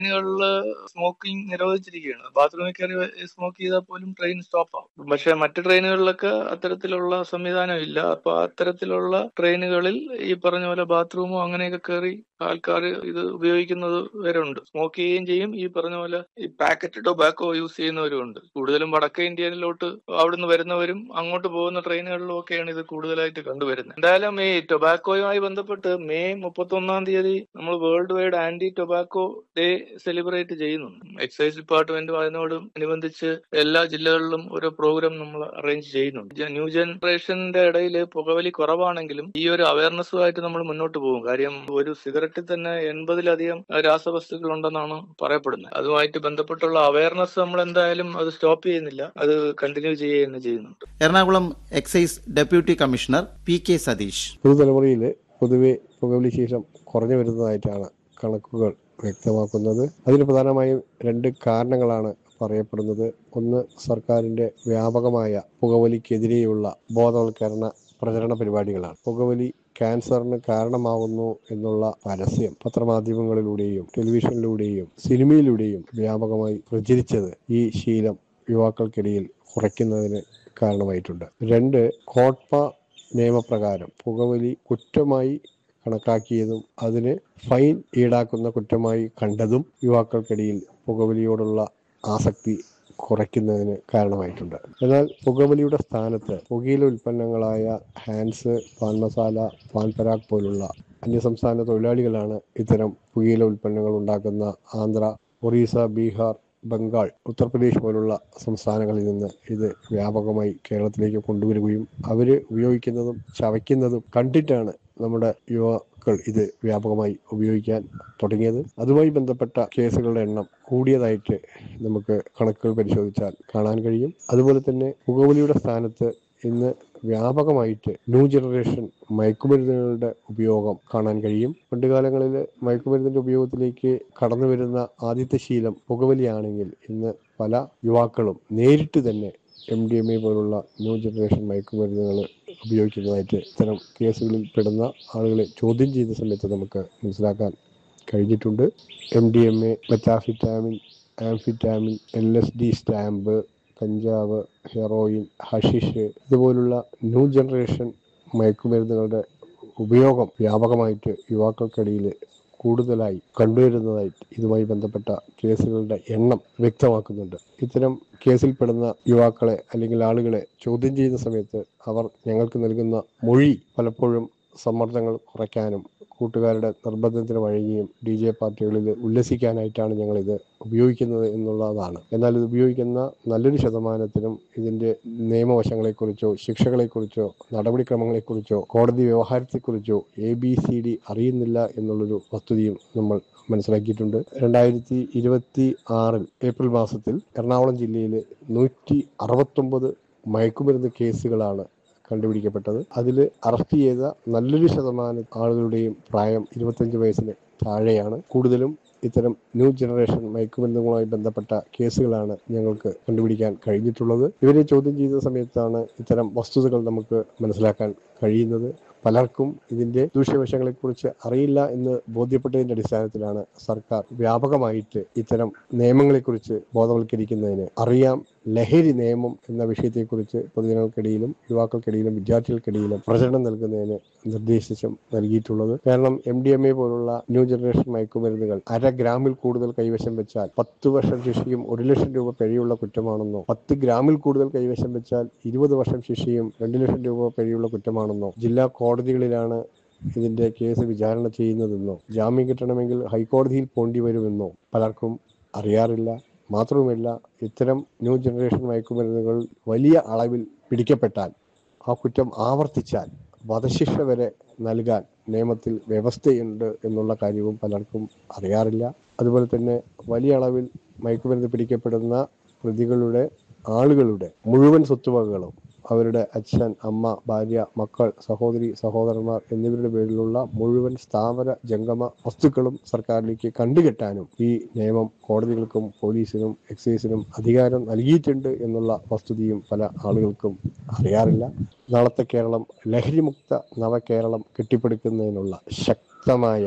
ട്രെയിനുകളിൽ സ്മോക്കിംഗ് നിരോധിച്ചിരിക്കുകയാണ് ബാത്റൂമിൽ കയറി സ്മോക്ക് ചെയ്താൽ പോലും ട്രെയിൻ സ്റ്റോപ്പ് ആവും പക്ഷെ മറ്റു ട്രെയിനുകളിലൊക്കെ അത്തരത്തിലുള്ള സംവിധാനം ഇല്ല അപ്പൊ അത്തരത്തിലുള്ള ട്രെയിനുകളിൽ ഈ പറഞ്ഞ പോലെ ബാത്റൂമോ അങ്ങനെയൊക്കെ കയറി ആൾക്കാർ ഇത് ഉപയോഗിക്കുന്നത് വരെ ഉണ്ട് സ്മോക്ക് ചെയ്യുകയും ചെയ്യും ഈ പറഞ്ഞ പോലെ ഈ പാക്കറ്റ് ടൊബാക്കോ യൂസ് ചെയ്യുന്നവരും ഉണ്ട് കൂടുതലും വടക്കേ ഇന്ത്യയിലോട്ട് അവിടുന്ന് വരുന്നവരും അങ്ങോട്ട് പോകുന്ന ട്രെയിനുകളിലും ഒക്കെയാണ് ഇത് കൂടുതലായിട്ട് കണ്ടുവരുന്നത് എന്തായാലും ഈ ടൊബാക്കോയുമായി ബന്ധപ്പെട്ട് മെയ് മുപ്പത്തി ഒന്നാം തീയതി നമ്മൾ world wide anti tobacco day celebrate ചെയ്യുന്നുണ്ട് എക്സൈസ് ഡിപ്പാർട്ട്മെന്റും അതിനോട് അനുബന്ധിച്ച് എല്ലാ ജില്ലകളിലും ഓരോ പ്രോഗ്രാം നമ്മൾ അറേഞ്ച് ചെയ്യുന്നുണ്ട് ജ- ന്യൂ ജനറേഷന്റെ ഇടയിൽ പുകവലി കുറവാണെങ്കിലും ഈ ഒരു അവയർനെസ്സുമായിട്ട് നമ്മൾ മുന്നോട്ട് പോകും കാര്യം ഒരു സിഗരറ്റിൽ തന്നെ എൺപതിലധികം രാസവസ്തുക്കൾ ഉണ്ടെന്നാണ് പറയപ്പെടുന്നത് അതുമായിട്ട് ബന്ധപ്പെട്ടുള്ള അവയർനെസ് നമ്മൾ എന്തായാലും അത് സ്റ്റോപ്പ് ചെയ്യുന്നില്ല അത് കണ്ടിന്യൂ ചെയ്യുക തന്നെ ചെയ്യുന്നുണ്ട് Ernakulam excise deputy commissioner P K Satheesh പുതുതലമുറയിൽ പൊതുവെ പുകവലി ശീലം കുറഞ്ഞു വരുന്നതായിട്ടാണ് കണക്കുകൾ വ്യക്തമാക്കുന്നത് അതിന് പ്രധാനമായും രണ്ട് കാരണങ്ങളാണ് പറയപ്പെടുന്നത് ഒന്ന് സർക്കാരിന്റെ വ്യാപകമായ പുകവലിക്കെതിരെയുള്ള ബോധവൽക്കരണ പ്രചരണ പരിപാടികളാണ് പുകവലി ക്യാൻസറിന് കാരണമാകുന്നു എന്നുള്ള പരസ്യം പത്രമാധ്യമങ്ങളിലൂടെയും ടെലിവിഷനിലൂടെയും സിനിമയിലൂടെയും വ്യാപകമായി പ്രചരിച്ചത് ഈ ശീലം യുവാക്കൾക്കിടയിൽ കുറയ്ക്കുന്നതിന് കാരണമായിട്ടുണ്ട് രണ്ട് കോട്ട്പ നിയമപ്രകാരം പുകവലി കുറ്റമായി കണക്കാക്കിയതും അതിന് ഫൈൻ ഈടാക്കുന്ന കുറ്റമായി കണ്ടതും യുവാക്കൾക്കിടയിൽ പുകവലിയോടുള്ള ആസക്തി കുറയ്ക്കുന്നതിന് കാരണമായിട്ടുണ്ട് എന്നാൽ പുകവലിയുടെ സ്ഥാനത്ത് പുകയില ഉൽപ്പന്നങ്ങളായ ഹാൻസ് പാൻ മസാല പാൻ പരാഗ് പോലുള്ള അന്യസംസ്ഥാന തൊഴിലാളികളാണ് ഇത്തരം പുകയില ഉൽപ്പന്നങ്ങൾ ഉണ്ടാക്കുന്ന ആന്ധ്ര ഒറീസ ബീഹാർ ബംഗാൾ ഉത്തർപ്രദേശ് പോലുള്ള സംസ്ഥാനങ്ങളിൽ നിന്ന് ഇത് വ്യാപകമായി കേരളത്തിലേക്ക് കൊണ്ടുവരികയും അവര് ഉപയോഗിക്കുന്നതും ചവയ്ക്കുന്നതും കണ്ടിട്ടാണ് നമ്മുടെ യുവാക്കൾ ഇത് വ്യാപകമായി ഉപയോഗിക്കാൻ തുടങ്ങിയത് അതുമായി ബന്ധപ്പെട്ട കേസുകളുടെ എണ്ണം കൂടിയതായിട്ട് നമുക്ക് കണക്കുകൾ പരിശോധിച്ചാൽ കാണാൻ കഴിയും അതുപോലെ തന്നെ പുകവലിയുടെ സ്ഥാനത്ത് ഇന്ന് വ്യാപകമായിട്ട് ന്യൂ ജനറേഷൻ മയക്കുമരുന്നുകളുടെ ഉപയോഗം കാണാൻ കഴിയും പണ്ടുകാലങ്ങളിൽ മയക്കുമരുന്നിന്റെ ഉപയോഗത്തിലേക്ക് കടന്നു വരുന്ന ആദ്യത്തെ ശീലം പുകവലിയാണെങ്കിൽ ഇന്ന് പല യുവാക്കളും നേരിട്ട് തന്നെ എം ഡി എം എ പോലുള്ള ന്യൂ ജനറേഷൻ മയക്കുമരുന്നുകൾ ഉപയോഗിക്കുന്നതായിട്ട് ഇത്തരം കേസുകളിൽ പെടുന്ന ആളുകളെ ചോദ്യം ചെയ്യുന്ന സമയത്ത് നമുക്ക് മനസ്സിലാക്കാൻ കഴിഞ്ഞിട്ടുണ്ട് M D M A methamphetamine amphetamine L S D stamp കഞ്ചാവ് ഹെറോയിൻ ഹഷിഷ് ഇതുപോലുള്ള ന്യൂ ജനറേഷൻ മയക്കുമരുന്നുകളുടെ ഉപയോഗം വ്യാപകമായിട്ട് യുവാക്കൾക്കിടയിൽ കൂടുതലായി കണ്ടുവരുന്നതായി ഇതുമായി ബന്ധപ്പെട്ട കേസുകളുടെ എണ്ണം വ്യക്തമാക്കുന്നുണ്ട് ഇത്തരം കേസിൽപ്പെടുന്ന യുവാക്കളെ അല്ലെങ്കിൽ ആളുകളെ ചോദ്യം ചെയ്യുന്ന സമയത്ത് അവർ ഞങ്ങൾക്ക് നൽകുന്ന മൊഴി പലപ്പോഴും സമ്മർദ്ദങ്ങൾ കുറയ്ക്കാനും കൂട്ടുകാരുടെ നിർബന്ധത്തിന് വഴങ്ങിയും ഡി ജെ പാർട്ടികളിൽ ഉല്ലസിക്കാനായിട്ടാണ് ഞങ്ങളിത് ഉപയോഗിക്കുന്നത് എന്നുള്ളതാണ് എന്നാൽ ഇത് ഉപയോഗിക്കുന്ന നല്ലൊരു ശതമാനത്തിനും ഇതിന്റെ നിയമവശങ്ങളെക്കുറിച്ചോ ശിക്ഷകളെക്കുറിച്ചോ നടപടിക്രമങ്ങളെക്കുറിച്ചോ കോടതി വ്യവഹാരത്തെക്കുറിച്ചോ എ ബി സി ഡി അറിയുന്നില്ല എന്നുള്ളൊരു വസ്തുതയും നമ്മൾ മനസ്സിലാക്കിയിട്ടുണ്ട് രണ്ടായിരത്തി ഇരുപത്തി ആറിൽ ഏപ്രിൽ മാസത്തിൽ എറണാകുളം ജില്ലയിൽ നൂറ്റി അറുപത്തൊമ്പത് മയക്കുമരുന്ന് കേസുകളാണ് കണ്ടുപിടിക്കപ്പെട്ടത് അതിൽ അറസ്റ്റ് ചെയ്ത നല്ലൊരു ശതമാനം ആളുകളുടെയും പ്രായം ഇരുപത്തഞ്ച് വയസ്സിന് താഴെയാണ് കൂടുതലും ഇത്തരം ന്യൂ ജനറേഷൻ മയക്കുമരുന്നുകളുമായി ബന്ധപ്പെട്ട കേസുകളാണ് ഞങ്ങൾക്ക് കണ്ടുപിടിക്കാൻ കഴിഞ്ഞിട്ടുള്ളത് ഇവരെ ചോദ്യം ചെയ്ത സമയത്താണ് ഇത്തരം വസ്തുതകൾ നമുക്ക് മനസ്സിലാക്കാൻ കഴിയുന്നത് പലർക്കും ഇതിന്റെ ദൂഷ്യവശങ്ങളെക്കുറിച്ച് അറിയില്ല എന്ന് ബോധ്യപ്പെട്ടതിന്റെ അടിസ്ഥാനത്തിലാണ് സർക്കാർ വ്യാപകമായിട്ട് ഇത്തരം നിയമങ്ങളെക്കുറിച്ച് ബോധവൽക്കരിക്കുന്നതിന് അറിയാം ലഹരി നിയമം എന്ന വിഷയത്തെക്കുറിച്ച് പൊതുജനങ്ങൾക്കിടയിലും യുവാക്കൾക്കിടയിലും വിദ്യാർത്ഥികൾക്കിടയിലും പ്രചരണം നൽകുന്നതിന് നിർദ്ദേശം നൽകിയിട്ടുള്ളത് കാരണം എം ഡി എം എ പോലുള്ള ന്യൂ ജനറേഷൻ മയക്കുമരുന്നുകൾ അര ഗ്രാമിൽ കൂടുതൽ കൈവശം വെച്ചാൽ പത്ത് വർഷം ശിക്ഷയും ഒരു ലക്ഷം രൂപ പിഴയുള്ള കുറ്റമാണെന്നോ പത്ത് ഗ്രാമിൽ കൂടുതൽ കൈവശം വെച്ചാൽ ഇരുപത് വർഷം ശിക്ഷയും രണ്ട് ലക്ഷം രൂപ പിഴയുള്ള കുറ്റമാണെന്നോ ജില്ലാ കോടതികളിലാണ് ഇതിന്റെ കേസ് വിചാരണ ചെയ്യുന്നതെന്നോ ജാമ്യം കിട്ടണമെങ്കിൽ ഹൈക്കോടതിയിൽ പോണ്ടി വരുമെന്നോ പലർക്കും അറിയാറില്ല മാത്രവുമല്ല ഇത്തരം ന്യൂ ജനറേഷൻ മയക്കുമരുന്നുകൾ വലിയ അളവിൽ പിടിക്കപ്പെട്ടാൽ ആ കുറ്റം ആവർത്തിച്ചാൽ വധശിക്ഷ വരെ നൽകാൻ നിയമത്തിൽ വ്യവസ്ഥയുണ്ട് എന്നുള്ള കാര്യവും പലർക്കും അറിയാറില്ല അതുപോലെ തന്നെ വലിയ അളവിൽ മയക്കുമരുന്ന് പിടിക്കപ്പെടുന്ന പ്രതികളുടെ ആളുകളുടെ മുഴുവൻ സ്വത്തുവകകളും അവരുടെ അച്ഛൻ അമ്മ ഭാര്യ മക്കൾ സഹോദരി സഹോദരന്മാർ എന്നിവരുടെ പേരിലുള്ള മുഴുവൻ സ്ഥാവര ജംഗമ വസ്തുക്കളും സർക്കാരിലേക്ക് കണ്ടുകെട്ടാനും ഈ നിയമം കോടതികൾക്കും പോലീസിനും എക്സൈസിനും അധികാരം നൽകിയിട്ടുണ്ട് എന്നുള്ള വസ്തുതയും പല ആളുകൾക്കും അറിയാറില്ല നാളത്തെ കേരളം ലഹരിമുക്ത നവകേരളം കെട്ടിപ്പടുക്കുന്നതിനുള്ള ശക്തമായ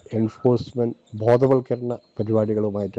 എൻഫോഴ്സ്മെന്റ് ബോധവൽക്കരണ പരിപാടികളുമായിട്ട്